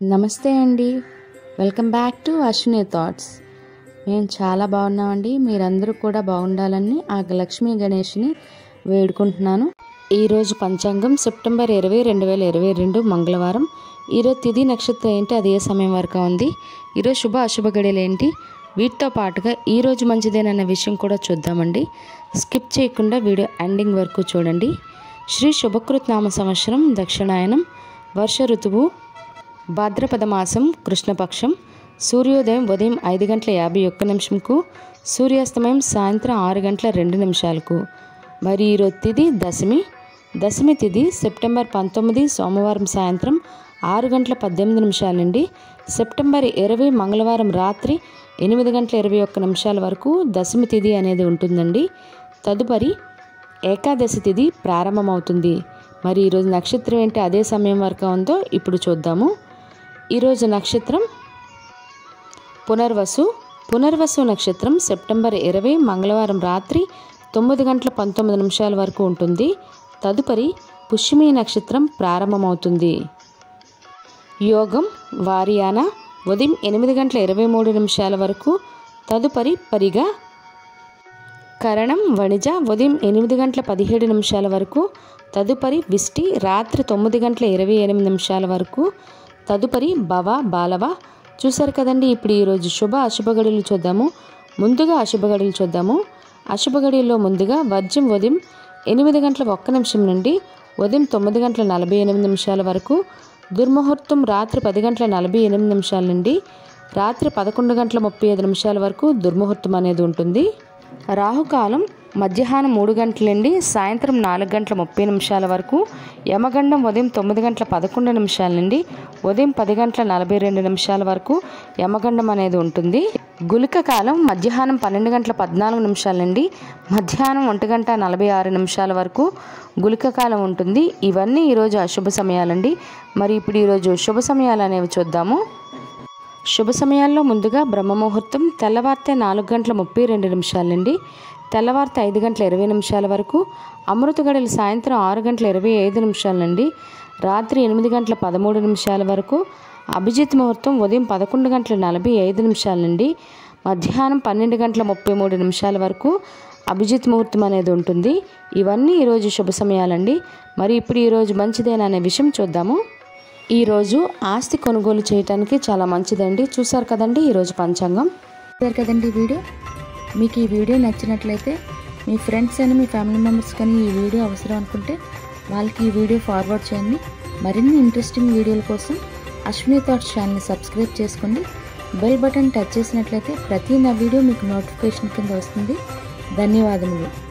నమస్తే అండి welcome back to Ashwini Thoughts మేము చాలా బాగున్నామండి మీరందరూ కూడా బాగుండాలని ఆ లక్ష్మీ గణేష్ని వేడుకుంటున్నాను ఈరోజు పంచాంగం సెప్టెంబర్ ఇరవై రెండు వేల ఇరవై రెండు మంగళవారం ఈరోజు తిథి నక్షత్రం ఏంటి అది ఏ సమయం వరకు ఉంది ఈరోజు శుభ అశుభ గడియలు ఏంటి వీటితో పాటుగా ఈరోజు మంచిదేనన్న విషయం కూడా చూద్దామండి స్కిప్ చేయకుండా వీడియో ఎండింగ్ వరకు చూడండి శ్రీ శుభకృత్ నామ సంవత్సరం దక్షిణాయనం వర్ష ఋతువు భాద్రపద మాసం కృష్ణపక్షం సూర్యోదయం ఉదయం ఐదు గంటల యాభై ఒక్క నిమిషంకు సూర్యాస్తమయం సాయంత్రం ఆరు గంటల రెండు నిమిషాలకు మరి ఈరోజు తిథి దశమి దశమి తిథి సెప్టెంబర్ పంతొమ్మిది సోమవారం సాయంత్రం ఆరు గంటల పద్దెనిమిది నిమిషాల నుండి సెప్టెంబర్ ఇరవై మంగళవారం రాత్రి ఎనిమిది గంటల ఇరవై ఒక్క నిమిషాల వరకు దశమి తిథి అనేది ఉంటుందండి తదుపరి ఏకాదశి తిథి ప్రారంభమవుతుంది మరి ఈరోజు నక్షత్రం ఏంటి అదే సమయం వరకు ఉందో ఇప్పుడు చూద్దాము ఈరోజు నక్షత్రం పునర్వసు పునర్వసు నక్షత్రం సెప్టెంబర్ ఇరవై మంగళవారం రాత్రి తొమ్మిది గంటల పంతొమ్మిది నిమిషాల వరకు ఉంటుంది తదుపరి పుష్యమి నక్షత్రం ప్రారంభమవుతుంది యోగం వారియాన ఉదయం ఎనిమిది గంటల ఇరవై మూడు నిమిషాల వరకు తదుపరి పరిగా కరణం వణిజ ఉదయం ఎనిమిది గంటల పదిహేడు నిమిషాల వరకు తదుపరి విష్టి రాత్రి తొమ్మిది గంటల ఇరవై ఎనిమిది నిమిషాల వరకు తదుపరి భవ బాలవ చూసారు కదండి ఇప్పుడు ఈరోజు శుభ అశుభ గడులు చూద్దాము ముందుగా అశుభ గడులు చూద్దాము అశుభ గడియల్లో ముందుగా వర్జం ఉదయం ఎనిమిది గంటల ఒక్క నిమిషం నుండి ఉదయం తొమ్మిది గంటల నలభై ఎనిమిది నిమిషాల వరకు దుర్ముహూర్తం రాత్రి పది గంటల నలభై ఎనిమిది నిమిషాల నుండి రాత్రి పదకొండు గంటల ముప్పై ఐదు నిమిషాల వరకు దుర్ముహూర్తం అనేది ఉంటుంది రాహుకాలం మధ్యాహ్నం మూడు గంటల నుండి సాయంత్రం నాలుగు గంటల ముప్పై నిమిషాల వరకు యమగండం ఉదయం తొమ్మిది గంటల పదకొండు నిమిషాల నుండి ఉదయం పది గంటల నలభై రెండు నిమిషాల వరకు యమగండం అనేది ఉంటుంది గులిక కాలం మధ్యాహ్నం పన్నెండు గంటల పద్నాలుగు నిమిషాల నుండి మధ్యాహ్నం ఒంటి గంట నలభై ఆరు నిమిషాల వరకు గులిక కాలం ఉంటుంది ఇవన్నీ ఈరోజు అశుభ సమయాలండి మరి ఇప్పుడు ఈరోజు శుభ సమయాలు అనేవి చూద్దాము శుభ సమయాల్లో ముందుగా బ్రహ్మముహూర్తం తెల్లవారితే నాలుగు గంటల ముప్పై రెండు నిమిషాల నుండి తెల్లవారితే ఐదు గంటల ఇరవై నిమిషాల వరకు అమృత గడియలు సాయంత్రం ఆరు గంటల ఇరవై ఐదు నిమిషాల నుండి రాత్రి ఎనిమిది గంటల పదమూడు నిమిషాల వరకు అభిజిత్ ముహూర్తం ఉదయం పదకొండు గంటల నలభై ఐదు నిమిషాల నుండి మధ్యాహ్నం పన్నెండు గంటల ముప్పై మూడు నిమిషాల వరకు అభిజిత్ ముహూర్తం అనేది ఉంటుంది ఇవన్నీ ఈరోజు శుభ సమయాలండి మరి ఇప్పుడు ఈరోజు మంచిదేనా అనే విషయం చూద్దాము ఈరోజు ఆస్తి కొనుగోలు చేయడానికి చాలా మంచిదండి చూసారు కదండి ఈరోజు పంచాంగం చూసారు కదండి ఈ వీడియో మీకు ఈ వీడియో నచ్చినట్లయితే మీ ఫ్రెండ్స్ అని మీ ఫ్యామిలీ మెంబర్స్ కానీ ఈ వీడియో అవసరం అనుకుంటే వాళ్ళకి ఈ వీడియో ఫార్వర్డ్ చేయండి మరిన్ని ఇంట్రెస్టింగ్ వీడియోల కోసం అశ్విని థాట్స్ ఛానల్ని సబ్స్క్రైబ్ చేసుకోండి బెల్ బటన్ టచ్ చేసినట్లయితే ప్రతి నా వీడియో మీకు నోటిఫికేషన్ కింద వస్తుంది ధన్యవాదములు